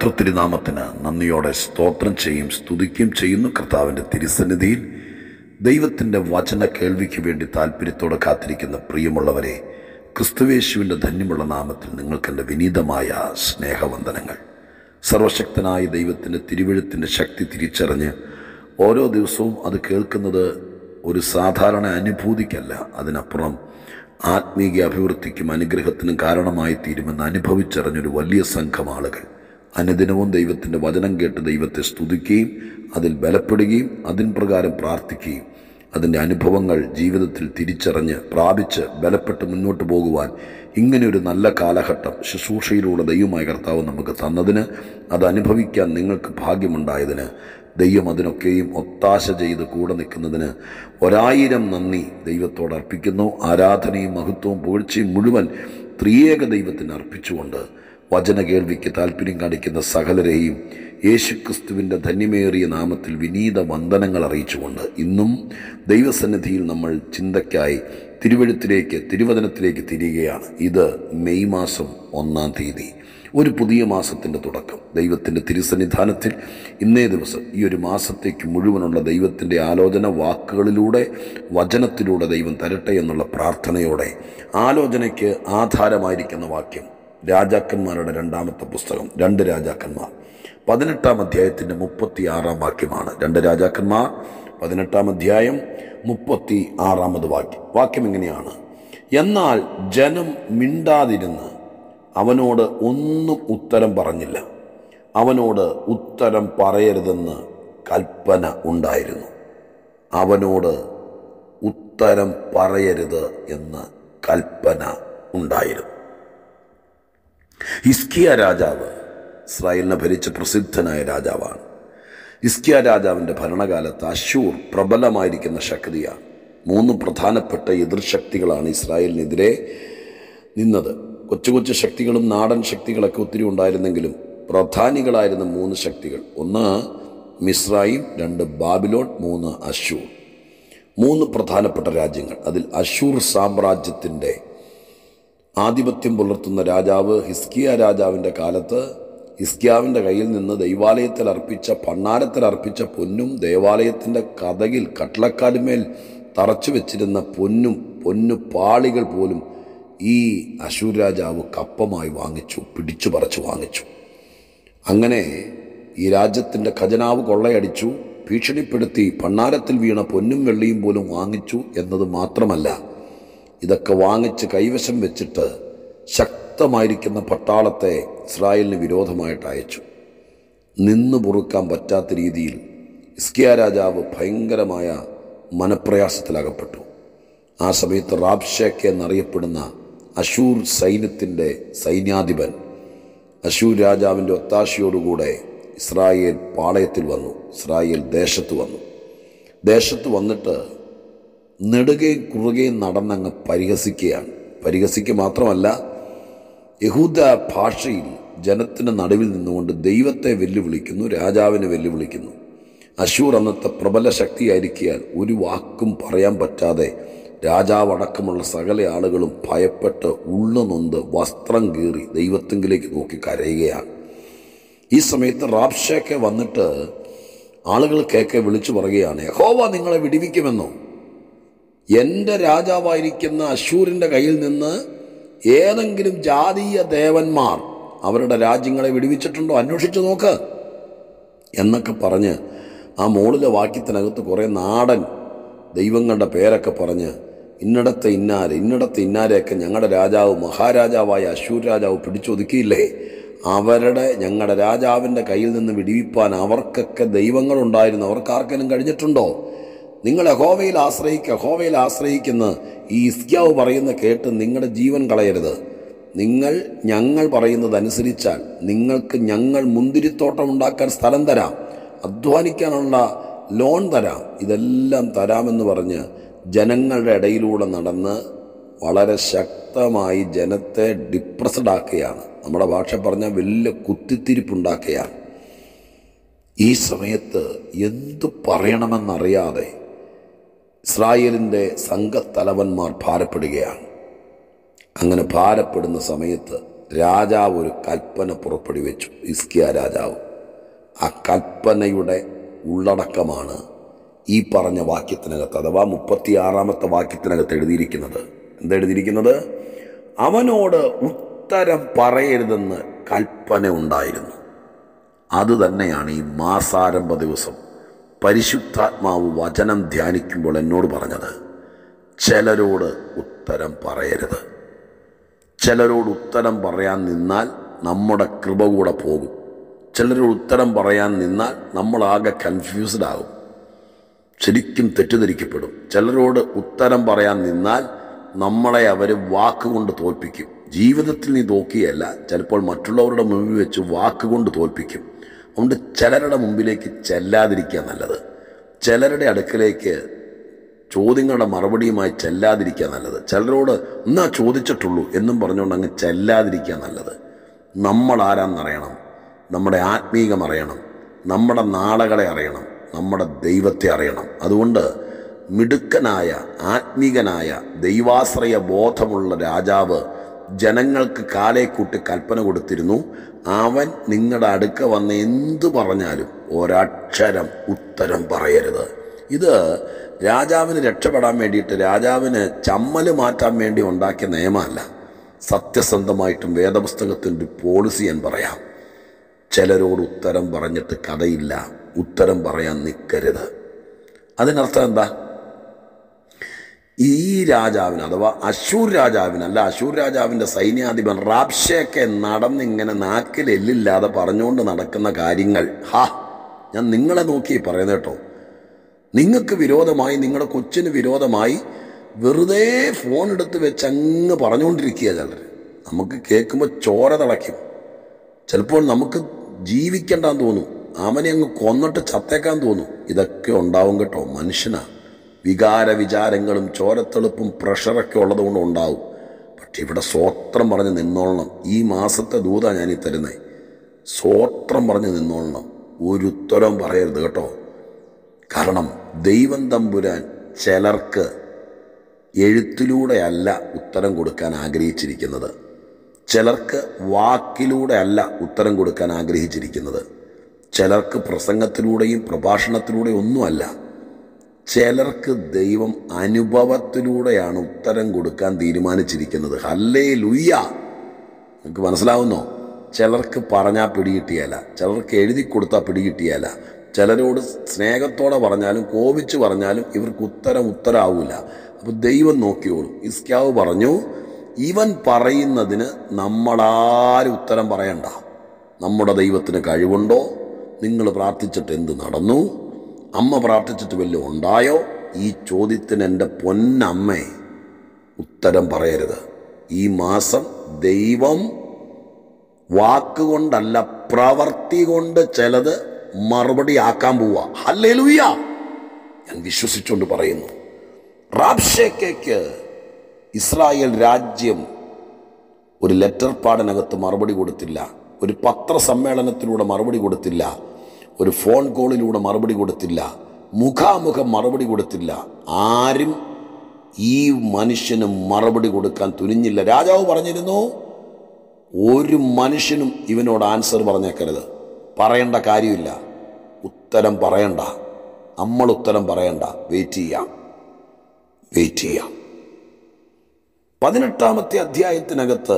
കർത്തൃത്തിരുനാമത്തിന് നന്ദിയോടെ സ്തോത്രം ചെയ്യും സ്തുതിക്കുകയും ചെയ്യുന്നു കർത്താവിൻ്റെ തിരുസന്നിധിയിൽ ദൈവത്തിൻ്റെ വചന കേൾവിക്ക് വേണ്ടി താല്പര്യത്തോടെ കാത്തിരിക്കുന്ന പ്രിയമുള്ളവരെ ക്രിസ്തുവേശുവിൻ്റെ ധന്യമുള്ള നാമത്തിൽ നിങ്ങൾക്കെൻ്റെ വിനീതമായ സ്നേഹവന്ദനങ്ങൾ സർവശക്തനായ ദൈവത്തിൻ്റെ തിരുവഴുത്തിൻ്റെ ശക്തി തിരിച്ചറിഞ്ഞ് ഓരോ ദിവസവും അത് കേൾക്കുന്നത് ഒരു സാധാരണ അനുഭൂതിക്കല്ല അതിനപ്പുറം ആത്മീയ അഭിവൃദ്ധിക്കും അനുഗ്രഹത്തിനും കാരണമായി തീരുമെന്ന് അനുഭവിച്ചറിഞ്ഞൊരു വലിയ സംഘം ആളുകൾ അനുദിനവും ദൈവത്തിൻ്റെ വചനം കേട്ട് ദൈവത്തെ സ്തുതിക്കുകയും അതിൽ ബലപ്പെടുകയും അതിൻ പ്രകാരം പ്രാർത്ഥിക്കുകയും അതിൻ്റെ അനുഭവങ്ങൾ ജീവിതത്തിൽ തിരിച്ചറിഞ്ഞ് പ്രാപിച്ച് ബലപ്പെട്ട് മുന്നോട്ട് പോകുവാൻ ഇങ്ങനെ ഒരു നല്ല കാലഘട്ടം ശുശ്രൂഷയിലൂടെ ദൈവമായ കർത്താവ് നമുക്ക് തന്നതിന് അത് അനുഭവിക്കാൻ നിങ്ങൾക്ക് ഭാഗ്യമുണ്ടായതിന് ദൈവം അതിനൊക്കെയും ഒത്താശ ചെയ്ത് കൂടെ നിൽക്കുന്നതിന് ഒരായിരം നന്ദി ദൈവത്തോട് അർപ്പിക്കുന്നു ആരാധനയും മഹത്വവും പുകഴ്ചയും മുഴുവൻ ത്രിയേക ദൈവത്തിന് അർപ്പിച്ചുകൊണ്ട് വചന കേൾവിക്ക് താല്പര്യം കാണിക്കുന്ന സകലരെയും യേശുക്രിസ്തുവിൻ്റെ ധന്യമേറിയ നാമത്തിൽ വിനീത വന്ദനങ്ങൾ അറിയിച്ചുകൊണ്ട് ഇന്നും ദൈവസന്നിധിയിൽ നമ്മൾ ചിന്തയ്ക്കായി തിരുവഴുത്തിലേക്ക് തിരുവചനത്തിലേക്ക് തിരിയുകയാണ് ഇത് മെയ് മാസം ഒന്നാം തീയതി ഒരു പുതിയ മാസത്തിൻ്റെ തുടക്കം ദൈവത്തിൻ്റെ തിരുസന്നിധാനത്തിൽ ഇന്നേ ദിവസം ഈ ഒരു മാസത്തേക്ക് മുഴുവനുള്ള ദൈവത്തിൻ്റെ ആലോചന വാക്കുകളിലൂടെ വചനത്തിലൂടെ ദൈവം തരട്ടെ എന്നുള്ള പ്രാർത്ഥനയോടെ ആലോചനയ്ക്ക് ആധാരമായിരിക്കുന്ന വാക്യം രാജാക്കന്മാരുടെ രണ്ടാമത്തെ പുസ്തകം രണ്ട് രാജാക്കന്മാർ പതിനെട്ടാം അധ്യായത്തിൻ്റെ മുപ്പത്തി ആറാം വാക്യമാണ് രണ്ട് രാജാക്കന്മാർ പതിനെട്ടാം അധ്യായം മുപ്പത്തി ആറാമത് വാക്യം വാക്യം ഇങ്ങനെയാണ് എന്നാൽ ജനം മിണ്ടാതിരുന്ന് അവനോട് ഒന്നും ഉത്തരം പറഞ്ഞില്ല അവനോട് ഉത്തരം പറയരുതെന്ന് കൽപ്പന ഉണ്ടായിരുന്നു അവനോട് ഉത്തരം പറയരുത് എന്ന് കൽപ്പന ഉണ്ടായിരുന്നു ഹിസ്കിയ രാജാവ് ഇസ്രായേലിനെ ഭരിച്ച പ്രസിദ്ധനായ രാജാവാണ് ഹിസ്കിയ രാജാവിൻ്റെ ഭരണകാലത്ത് അശൂർ പ്രബലമായിരിക്കുന്ന ശക്തിയാണ് മൂന്ന് പ്രധാനപ്പെട്ട എതിർശക്തികളാണ് ഇസ്രായേലിനെതിരെ നിന്നത് കൊച്ചു കൊച്ചു ശക്തികളും നാടൻ ശക്തികളൊക്കെ ഒത്തിരി ഉണ്ടായിരുന്നെങ്കിലും പ്രധാനികളായിരുന്ന മൂന്ന് ശക്തികൾ ഒന്ന് മിസ്രൈം രണ്ട് ബാബിലോൺ മൂന്ന് അശൂർ മൂന്ന് പ്രധാനപ്പെട്ട രാജ്യങ്ങൾ അതിൽ അശൂർ സാമ്രാജ്യത്തിൻ്റെ ആധിപത്യം പുലർത്തുന്ന രാജാവ് ഹിസ്കിയ രാജാവിൻ്റെ കാലത്ത് ഹിസ്കിയാവിൻ്റെ കയ്യിൽ നിന്ന് ദൈവാലയത്തിൽ അർപ്പിച്ച ഭണ്ണാരത്തിൽ അർപ്പിച്ച പൊന്നും ദേവാലയത്തിൻ്റെ കഥകിൽ കട്ടളക്കാലുമേൽ തറച്ചു വെച്ചിരുന്ന പൊന്നും പൊന്നു പാളികൾ പോലും ഈ അശൂർ രാജാവ് കപ്പമായി വാങ്ങിച്ചു പിടിച്ചു പറിച്ചു വാങ്ങിച്ചു അങ്ങനെ ഈ രാജ്യത്തിൻ്റെ ഖജനാവ് കൊള്ളയടിച്ചു ഭീഷണിപ്പെടുത്തി ഭണ്ണാരത്തിൽ വീണ പൊന്നും വെള്ളിയും പോലും വാങ്ങിച്ചു എന്നത് മാത്രമല്ല ഇതൊക്കെ വാങ്ങിച്ച് കൈവശം വെച്ചിട്ട് ശക്തമായിരിക്കുന്ന പട്ടാളത്തെ ഇസ്രായേലിന് വിരോധമായിട്ട് അയച്ചു നിന്ന് പൊറുക്കാൻ പറ്റാത്ത രീതിയിൽ ഇസ്കിയ രാജാവ് ഭയങ്കരമായ മനപ്രയാസത്തിലകപ്പെട്ടു ആ സമയത്ത് റാബ്ഷേക്ക് എന്നറിയപ്പെടുന്ന അശൂർ സൈന്യത്തിൻ്റെ സൈന്യാധിപൻ അശൂർ രാജാവിൻ്റെ ഒത്താശയോടുകൂടെ ഇസ്രായേൽ പാളയത്തിൽ വന്നു ഇസ്രായേൽ ദേശത്ത് വന്നു ദേശത്ത് വന്നിട്ട് നെടുകയും കുറുകയും നടന്നങ്ങ് പരിഹസിക്കുകയാണ് പരിഹസിക്കുക മാത്രമല്ല യഹൂദ ഭാഷയിൽ ജനത്തിന് നടുവിൽ നിന്നുകൊണ്ട് ദൈവത്തെ വെല്ലുവിളിക്കുന്നു രാജാവിനെ വെല്ലുവിളിക്കുന്നു അശൂർ അന്നത്തെ പ്രബല ശക്തിയായിരിക്കാൻ ഒരു വാക്കും പറയാൻ പറ്റാതെ രാജാവ് അടക്കമുള്ള സകല ആളുകളും ഭയപ്പെട്ട് ഉള്ളുനൊന്ത് വസ്ത്രം കീറി ദൈവത്തെങ്കിലേക്ക് നോക്കി കരയുകയാണ് ഈ സമയത്ത് റാബ്ഷേക്കെ വന്നിട്ട് ആളുകൾ കേക്കെ വിളിച്ചു പറയുകയാണ് യഹോവ നിങ്ങളെ വിടിവിക്കുമെന്നോ എൻ്റെ രാജാവായിരിക്കുന്ന അശൂരിൻ്റെ കയ്യിൽ നിന്ന് ഏതെങ്കിലും ജാതീയ ദേവന്മാർ അവരുടെ രാജ്യങ്ങളെ വിടുവിച്ചിട്ടുണ്ടോ അന്വേഷിച്ചു നോക്ക് എന്നൊക്കെ പറഞ്ഞ് ആ മോളിലെ വാക്യത്തിനകത്ത് കുറേ നാടൻ ദൈവങ്ങളുടെ പേരൊക്കെ പറഞ്ഞ് ഇന്നിടത്തെ ഇന്നാര് ഇന്നിടത്തെ ഇന്നാരെയൊക്കെ ഞങ്ങളുടെ രാജാവ് മഹാരാജാവായ അശൂർ രാജാവ് പിടിച്ചൊതുക്കിയില്ലേ അവരുടെ ഞങ്ങളുടെ രാജാവിൻ്റെ കയ്യിൽ നിന്ന് വിടിവിപ്പാൻ അവർക്കൊക്കെ ദൈവങ്ങളുണ്ടായിരുന്നു അവർക്ക് ആർക്കെങ്കിലും കഴിഞ്ഞിട്ടുണ്ടോ നിങ്ങൾ യഹോവയിൽ ആശ്രയിക്കുക യഹോവയിൽ ആശ്രയിക്കുന്ന ഈ ഇസ്ക്യാവ് പറയുന്ന കേട്ട് നിങ്ങളുടെ ജീവൻ കളയരുത് നിങ്ങൾ ഞങ്ങൾ പറയുന്നത് അനുസരിച്ചാൽ നിങ്ങൾക്ക് ഞങ്ങൾ മുന്തിരിത്തോട്ടം ഉണ്ടാക്കാൻ സ്ഥലം തരാം അധ്വാനിക്കാനുള്ള ലോൺ തരാം ഇതെല്ലാം തരാമെന്ന് പറഞ്ഞ് ജനങ്ങളുടെ ഇടയിലൂടെ നടന്ന് വളരെ ശക്തമായി ജനത്തെ ഡിപ്രസ്ഡ് ആക്കുകയാണ് നമ്മുടെ ഭാഷ പറഞ്ഞാൽ വലിയ കുത്തിത്തിരിപ്പുണ്ടാക്കുകയാണ് ഈ സമയത്ത് എന്തു പറയണമെന്നറിയാതെ ഇസ്രായേലിൻ്റെ സംഘത്തലവന്മാർ ഭാരപ്പെടുകയാണ് അങ്ങനെ ഭാരപ്പെടുന്ന സമയത്ത് രാജാവ് ഒരു കൽപ്പന പുറപ്പെടുവിച്ചു ഇസ്കിയ രാജാവ് ആ കൽപ്പനയുടെ ഉള്ളടക്കമാണ് ഈ പറഞ്ഞ വാക്യത്തിനകത്ത് അഥവാ മുപ്പത്തിയാറാമത്തെ വാക്യത്തിനകത്ത് എഴുതിയിരിക്കുന്നത് എന്താ എഴുതിയിരിക്കുന്നത് അവനോട് ഉത്തരം പറയരുതെന്ന് കൽപ്പന ഉണ്ടായിരുന്നു അതുതന്നെയാണ് ഈ മാസാരംഭ ദിവസം പരിശുദ്ധാത്മാവ് വചനം ധ്യാനിക്കുമ്പോൾ എന്നോട് പറഞ്ഞത് ചിലരോട് ഉത്തരം പറയരുത് ചിലരോട് ഉത്തരം പറയാൻ നിന്നാൽ നമ്മുടെ കൃപ കൂടെ പോകും ചിലരോട് ഉത്തരം പറയാൻ നിന്നാൽ നമ്മളാകെ കൺഫ്യൂസ്ഡ് ആകും ശരിക്കും തെറ്റിദ്ധരിക്കപ്പെടും ചിലരോട് ഉത്തരം പറയാൻ നിന്നാൽ നമ്മളെ അവർ വാക്കുകൊണ്ട് തോൽപ്പിക്കും ജീവിതത്തിൽ നീ നോക്കിയല്ല ചിലപ്പോൾ മറ്റുള്ളവരുടെ മുമ്പിൽ വെച്ച് വാക്കുകൊണ്ട് തോൽപ്പിക്കും അതുകൊണ്ട് ചിലരുടെ മുമ്പിലേക്ക് ചെല്ലാതിരിക്കുക നല്ലത് ചിലരുടെ അടുക്കലേക്ക് ചോദ്യങ്ങളുടെ മറുപടിയുമായി ചെല്ലാതിരിക്കുക നല്ലത് ചിലരോട് എന്നാ ചോദിച്ചിട്ടുള്ളൂ എന്നും പറഞ്ഞുകൊണ്ട് അങ്ങ് ചെല്ലാതിരിക്കുക നല്ലത് നമ്മൾ ആരാന്നറിയണം നമ്മുടെ ആത്മീകം അറിയണം നമ്മുടെ നാളകളെ അറിയണം നമ്മുടെ ദൈവത്തെ അറിയണം അതുകൊണ്ട് മിടുക്കനായ ആത്മീകനായ ദൈവാശ്രയ ബോധമുള്ള രാജാവ് ജനങ്ങൾക്ക് കാലെ കൂട്ടി കൽപ്പന കൊടുത്തിരുന്നു അവൻ നിങ്ങളുടെ അടുക്ക വന്ന് എന്തു പറഞ്ഞാലും ഒരക്ഷരം ഉത്തരം പറയരുത് ഇത് രാജാവിന് രക്ഷപ്പെടാൻ വേണ്ടിയിട്ട് രാജാവിന് ചമ്മല് മാറ്റാൻ വേണ്ടി ഉണ്ടാക്കിയ നിയമമല്ല സത്യസന്ധമായിട്ടും വേദപുസ്തകത്തിൻ്റെ ഒരു പോളിസി ഞാൻ പറയാം ചിലരോട് ഉത്തരം പറഞ്ഞിട്ട് കഥയില്ല ഉത്തരം പറയാൻ നിൽക്കരുത് അതിനർത്ഥം എന്താ ഈ രാജാവിന് അഥവാ അശൂർ രാജാവിനല്ല അശൂർ രാജാവിൻ്റെ സൈന്യാധിപൻ റാബ്ഷയൊക്കെ നടന്നിങ്ങനെ നാക്കിൽ എല്ലില്ലാതെ പറഞ്ഞുകൊണ്ട് നടക്കുന്ന കാര്യങ്ങൾ ഹാ ഞാൻ നിങ്ങളെ നോക്കി പറയുന്നത് കേട്ടോ നിങ്ങൾക്ക് വിരോധമായി നിങ്ങളുടെ കൊച്ചിന് വിരോധമായി വെറുതെ ഫോൺ എടുത്ത് വെച്ച് അങ്ങ് പറഞ്ഞുകൊണ്ടിരിക്കുക ചിലർ നമുക്ക് കേൾക്കുമ്പോൾ ചോര തിളയ്ക്കും ചിലപ്പോൾ നമുക്ക് ജീവിക്കണ്ടാന്ന് തോന്നും അവനെ അങ്ങ് കൊന്നിട്ട് ചത്തേക്കാൻ തോന്നും ഇതൊക്കെ ഉണ്ടാവും കേട്ടോ മനുഷ്യനാ വികാര വിചാരങ്ങളും ചോരത്തെളുപ്പും പ്രഷറൊക്കെ ഉള്ളതുകൊണ്ട് ഉണ്ടാവും പക്ഷെ ഇവിടെ സ്വോത്രം പറഞ്ഞ് നിന്നോളണം ഈ മാസത്തെ ദൂത ഞാൻ ഈ തരുന്നേ സ്വോത്രം പറഞ്ഞ് നിന്നോളണം ഒരു ഉത്തരം പറയരുത് കേട്ടോ കാരണം ദൈവം തമ്പുരാൻ ചിലർക്ക് എഴുത്തിലൂടെയല്ല ഉത്തരം കൊടുക്കാൻ ആഗ്രഹിച്ചിരിക്കുന്നത് ചിലർക്ക് വാക്കിലൂടെ അല്ല ഉത്തരം കൊടുക്കാൻ ആഗ്രഹിച്ചിരിക്കുന്നത് ചിലർക്ക് പ്രസംഗത്തിലൂടെയും പ്രഭാഷണത്തിലൂടെയും ഒന്നുമല്ല ചിലർക്ക് ദൈവം അനുഭവത്തിലൂടെയാണ് ഉത്തരം കൊടുക്കാൻ തീരുമാനിച്ചിരിക്കുന്നത് ഹല്ലേ ലുയ്യ നിങ്ങൾക്ക് മനസ്സിലാവുന്നോ ചിലർക്ക് പറഞ്ഞാൽ പിടികിട്ടിയല്ല ചിലർക്ക് എഴുതി കൊടുത്താൽ പിടികിട്ടിയല്ല ചിലരോട് സ്നേഹത്തോടെ പറഞ്ഞാലും കോപിച്ച് പറഞ്ഞാലും ഇവർക്ക് ഉത്തരം ഉത്തരാവൂല അപ്പോൾ ദൈവം നോക്കിയോളും ഇസ്ക്യാവ് പറഞ്ഞു ഇവൻ പറയുന്നതിന് നമ്മളാരും ഉത്തരം പറയണ്ട നമ്മുടെ ദൈവത്തിന് കഴിവുണ്ടോ നിങ്ങൾ പ്രാർത്ഥിച്ചിട്ട് എന്ത് നടന്നു അമ്മ പ്രാർത്ഥിച്ചിട്ട് വല്ലതും ഉണ്ടായോ ഈ ചോദ്യത്തിന് എൻ്റെ പൊന്നമ്മേ ഉത്തരം പറയരുത് ഈ മാസം ദൈവം വാക്കുകൊണ്ടല്ല പ്രവർത്തി കൊണ്ട് ചിലത് മറുപടി ആക്കാൻ പോവുക ഹല്ലേലൂയ ഞാൻ വിശ്വസിച്ചുകൊണ്ട് പറയുന്നു റാബ്ഷേക്കേക്ക് ഇസ്രായേൽ രാജ്യം ഒരു ലെറ്റർ പാടിനകത്ത് മറുപടി കൊടുത്തില്ല ഒരു പത്രസമ്മേളനത്തിലൂടെ മറുപടി കൊടുത്തില്ല ഒരു ഫോൺ കോളിലൂടെ മറുപടി കൊടുത്തില്ല മുഖാമുഖം മറുപടി കൊടുത്തില്ല ആരും ഈ മനുഷ്യന് മറുപടി കൊടുക്കാൻ തുനിഞ്ഞില്ല രാജാവ് പറഞ്ഞിരുന്നു ഒരു മനുഷ്യനും ഇവനോട് ആൻസർ പറഞ്ഞേക്കരുത് പറയേണ്ട കാര്യമില്ല ഉത്തരം പറയണ്ട നമ്മൾ ഉത്തരം പറയണ്ട വെയിറ്റ് ചെയ്യാം വെയിറ്റ് ചെയ്യാം പതിനെട്ടാമത്തെ അധ്യായത്തിനകത്ത്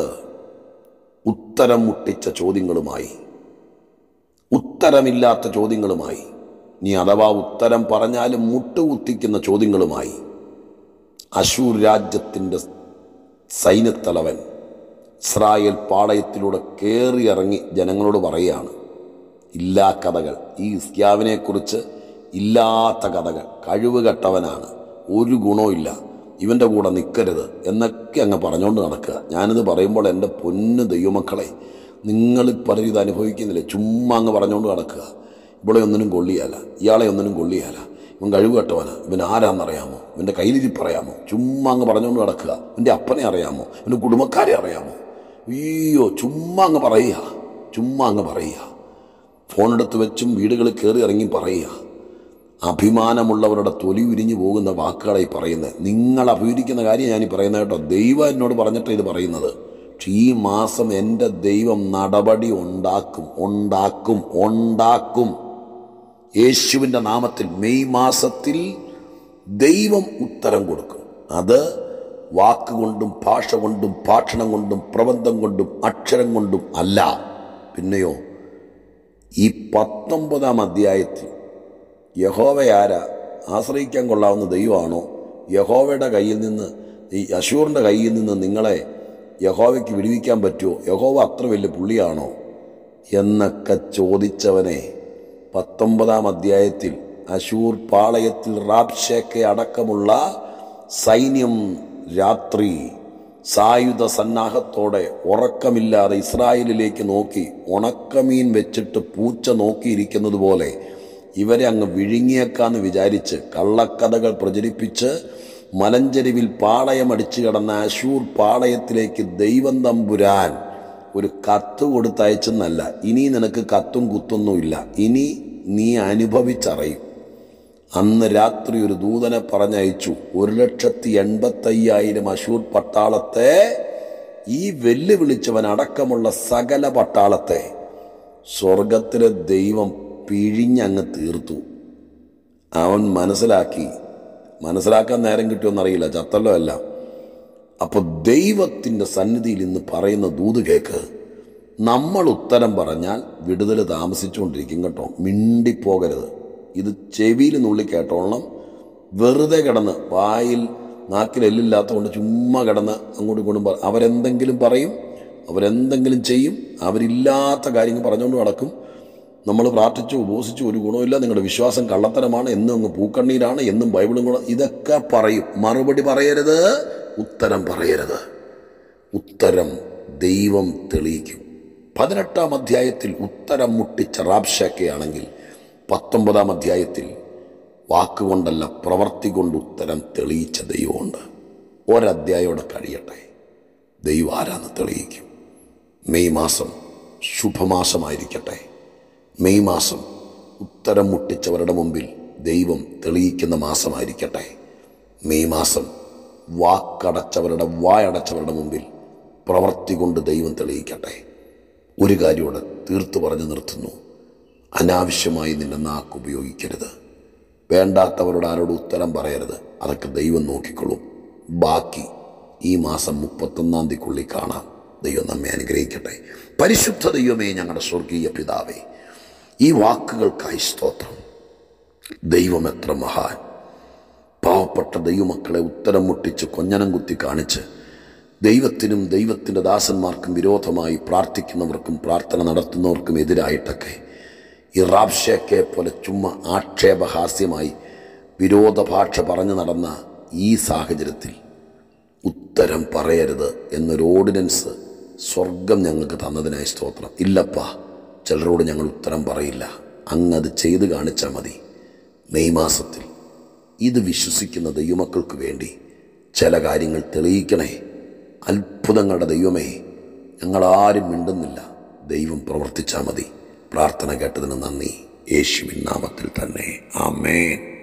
ഉത്തരം മുട്ടിച്ച ചോദ്യങ്ങളുമായി ഉത്തരമില്ലാത്ത ചോദ്യങ്ങളുമായി നീ അഥവാ ഉത്തരം പറഞ്ഞാലും മുട്ടുകുത്തിക്കുന്ന ചോദ്യങ്ങളുമായി അശൂർ രാജ്യത്തിൻ്റെ സൈന്യത്തലവൻ ഇസ്രായേൽ പാളയത്തിലൂടെ കയറിയിറങ്ങി ജനങ്ങളോട് പറയുകയാണ് ഇല്ലാ കഥകൾ ഈ ഇസ്ക്യാവിനെക്കുറിച്ച് ഇല്ലാത്ത കഥകൾ കഴിവ് കെട്ടവനാണ് ഒരു ഗുണവും ഇവൻ്റെ കൂടെ നിൽക്കരുത് എന്നൊക്കെ അങ്ങ് പറഞ്ഞുകൊണ്ട് നടക്കുക ഞാനിത് പറയുമ്പോൾ എൻ്റെ പൊന്ന് ദൈവമക്കളെ നിങ്ങൾ പലരും ഇത് അനുഭവിക്കുന്നില്ല ചുമ്മാ അങ്ങ് പറഞ്ഞുകൊണ്ട് നടക്കുക ഇവിടെ ഒന്നിനും കൊള്ളിയാല ഇയാളെ ഒന്നിനും കൊള്ളിയാല ഇവൻ കഴിവ് കെട്ടവനാ ഇവൻ ആരാന്നറിയാമോ ഇവൻ്റെ കയ്യിലിരിപ്പറിയാമോ ചുമ്മാ അങ്ങ് പറഞ്ഞുകൊണ്ട് നടക്കുക ഇവൻ്റെ അപ്പനെ അറിയാമോ ഇവൻ്റെ കുടുംബക്കാരെ അറിയാമോ അയ്യോ ചുമ്മാ അങ്ങ് പറയുക ചുമ്മാ അങ്ങ് പറയുക ഫോണെടുത്ത് വെച്ചും വീടുകളിൽ കയറി ഇറങ്ങി പറയുക അഭിമാനമുള്ളവരുടെ തൊലി ഉരിഞ്ഞു പോകുന്ന വാക്കുകളായി പറയുന്നത് നിങ്ങൾ അഭിമുഖിക്കുന്ന കാര്യം ഞാൻ ഈ പറയുന്നത് കേട്ടോ ദൈവം എന്നോട് പറഞ്ഞിട്ട് ഇത് പറയുന്നത് പക്ഷെ ഈ മാസം എൻ്റെ ദൈവം നടപടി ഉണ്ടാക്കും ഉണ്ടാക്കും ഉണ്ടാക്കും യേശുവിൻ്റെ നാമത്തിൽ മെയ് മാസത്തിൽ ദൈവം ഉത്തരം കൊടുക്കും അത് വാക്കുകൊണ്ടും ഭാഷ കൊണ്ടും ഭാഷണം കൊണ്ടും പ്രബന്ധം കൊണ്ടും അക്ഷരം കൊണ്ടും അല്ല പിന്നെയോ ഈ പത്തൊമ്പതാം അധ്യായത്തിൽ യഹോവ ആരാ ആശ്രയിക്കാൻ കൊള്ളാവുന്ന ദൈവമാണോ യഹോവയുടെ കയ്യിൽ നിന്ന് ഈ അശൂറിൻ്റെ കയ്യിൽ നിന്ന് നിങ്ങളെ യഹോവയ്ക്ക് വിടുവിക്കാൻ പറ്റുമോ യഹോവ അത്ര വലിയ പുള്ളിയാണോ എന്നൊക്കെ ചോദിച്ചവനെ പത്തൊമ്പതാം അധ്യായത്തിൽ അശൂർ പാളയത്തിൽ റാബ്ഷേക്കെ അടക്കമുള്ള സൈന്യം രാത്രി സായുധ സന്നാഹത്തോടെ ഉറക്കമില്ലാതെ ഇസ്രായേലിലേക്ക് നോക്കി ഉണക്കമീൻ വെച്ചിട്ട് പൂച്ച നോക്കിയിരിക്കുന്നത് പോലെ ഇവരെ അങ്ങ് വിഴുങ്ങിയേക്കാന്ന് വിചാരിച്ച് കള്ളക്കഥകൾ പ്രചരിപ്പിച്ച് മലഞ്ചെരുവിൽ പാളയമടിച്ചു കിടന്ന അശൂർ പാളയത്തിലേക്ക് ദൈവം തമ്പുരാൻ ഒരു കത്ത് കൊടുത്തയച്ചെന്നല്ല ഇനി നിനക്ക് കത്തും കുത്തൊന്നുമില്ല ഇനി നീ അനുഭവിച്ചറിയും അന്ന് രാത്രി ഒരു ദൂതനെ പറഞ്ഞയച്ചു ഒരു ലക്ഷത്തി എൺപത്തയ്യായിരം അശൂർ പട്ടാളത്തെ ഈ വെല്ലുവിളിച്ചവൻ അടക്കമുള്ള സകല പട്ടാളത്തെ സ്വർഗത്തിലെ ദൈവം പിഴിഞ്ഞങ്ങ് തീർത്തു അവൻ മനസ്സിലാക്കി മനസ്സിലാക്കാൻ നേരം കിട്ടുമെന്നറിയില്ല ചത്തല്ലോ അല്ല അപ്പോൾ ദൈവത്തിൻ്റെ സന്നിധിയിൽ ഇന്ന് പറയുന്ന ദൂത് കേക്ക് നമ്മൾ ഉത്തരം പറഞ്ഞാൽ വിടുതൽ താമസിച്ചുകൊണ്ടിരിക്കും കേട്ടോ മിണ്ടിപ്പോകരുത് ഇത് ചെവിയിൽ നുള്ളി കേട്ടോളണം വെറുതെ കിടന്ന് വായിൽ നാക്കിൽ എല്ലില്ലാത്തതുകൊണ്ട് ചുമ്മാ കിടന്ന് അങ്ങോട്ടും ഇങ്ങോട്ടും പറ അവരെന്തെങ്കിലും പറയും അവരെന്തെങ്കിലും ചെയ്യും അവരില്ലാത്ത കാര്യങ്ങൾ പറഞ്ഞുകൊണ്ട് നടക്കും നമ്മൾ പ്രാർത്ഥിച്ചു ഉപസിച്ചു ഒരു ഗുണമില്ല നിങ്ങളുടെ വിശ്വാസം കള്ളത്തരമാണ് എന്നും അങ്ങ് പൂക്കണ്ണീരാണ് എന്നും ബൈബിളും ഗുണം ഇതൊക്കെ പറയും മറുപടി പറയരുത് ഉത്തരം പറയരുത് ഉത്തരം ദൈവം തെളിയിക്കും പതിനെട്ടാം അധ്യായത്തിൽ ഉത്തരം മുട്ടിച്ച റാബ്ഷാക്കയാണെങ്കിൽ പത്തൊമ്പതാം അധ്യായത്തിൽ വാക്കുകൊണ്ടല്ല പ്രവർത്തി കൊണ്ട് ഉത്തരം തെളിയിച്ച ദൈവമുണ്ട് ഒരധ്യായോടെ കഴിയട്ടെ ദൈവം ആരാന്ന് തെളിയിക്കും മെയ് മാസം ശുഭമാസമായിരിക്കട്ടെ മെയ് മാസം ഉത്തരം മുട്ടിച്ചവരുടെ മുമ്പിൽ ദൈവം തെളിയിക്കുന്ന മാസമായിരിക്കട്ടെ മെയ് മാസം വാക്കടച്ചവരുടെ വായടച്ചവരുടെ മുമ്പിൽ പ്രവർത്തി കൊണ്ട് ദൈവം തെളിയിക്കട്ടെ ഒരു കാര്യത്തോടെ തീർത്തു പറഞ്ഞു നിർത്തുന്നു അനാവശ്യമായി നിന്റെ നാക്ക് ഉപയോഗിക്കരുത് വേണ്ടാത്തവരോട് ആരോട് ഉത്തരം പറയരുത് അതൊക്കെ ദൈവം നോക്കിക്കൊള്ളും ബാക്കി ഈ മാസം മുപ്പത്തൊന്നാം തീയതിക്കുള്ളിൽ കാണാം ദൈവം നമ്മെ അനുഗ്രഹിക്കട്ടെ പരിശുദ്ധ ദൈവമേ ഞങ്ങളുടെ സ്വർഗീയ പിതാവേ ഈ വാക്കുകൾക്കായി സ്തോത്രം ദൈവം എത്ര മഹാൻ പാവപ്പെട്ട ദൈവമക്കളെ ഉത്തരം മുട്ടിച്ച് കൊഞ്ഞനം കുത്തി കാണിച്ച് ദൈവത്തിനും ദൈവത്തിൻ്റെ ദാസന്മാർക്കും വിരോധമായി പ്രാർത്ഥിക്കുന്നവർക്കും പ്രാർത്ഥന നടത്തുന്നവർക്കും എതിരായിട്ടൊക്കെ ഈ റാബ്ഷേക്കെ പോലെ ചുമ്മാ ആക്ഷേപഹാസ്യമായി വിരോധഭാഷ പറഞ്ഞു നടന്ന ഈ സാഹചര്യത്തിൽ ഉത്തരം പറയരുത് എന്നൊരു ഓർഡിനൻസ് സ്വർഗം ഞങ്ങൾക്ക് തന്നതിനായി സ്തോത്രം ഇല്ലപ്പാ ചിലരോട് ഞങ്ങൾ ഉത്തരം പറയില്ല അങ്ങത് ചെയ്ത് കാണിച്ചാൽ മതി മെയ് മാസത്തിൽ ഇത് വിശ്വസിക്കുന്ന ദൈവമക്കൾക്ക് വേണ്ടി ചില കാര്യങ്ങൾ തെളിയിക്കണേ അത്ഭുതങ്ങളുടെ ദൈവമേ ഞങ്ങളാരും മിണ്ടുന്നില്ല ദൈവം പ്രവർത്തിച്ചാൽ മതി പ്രാർത്ഥന കേട്ടതിന് നന്ദി യേശുവിൻ നാമത്തിൽ തന്നെ ആമേൻ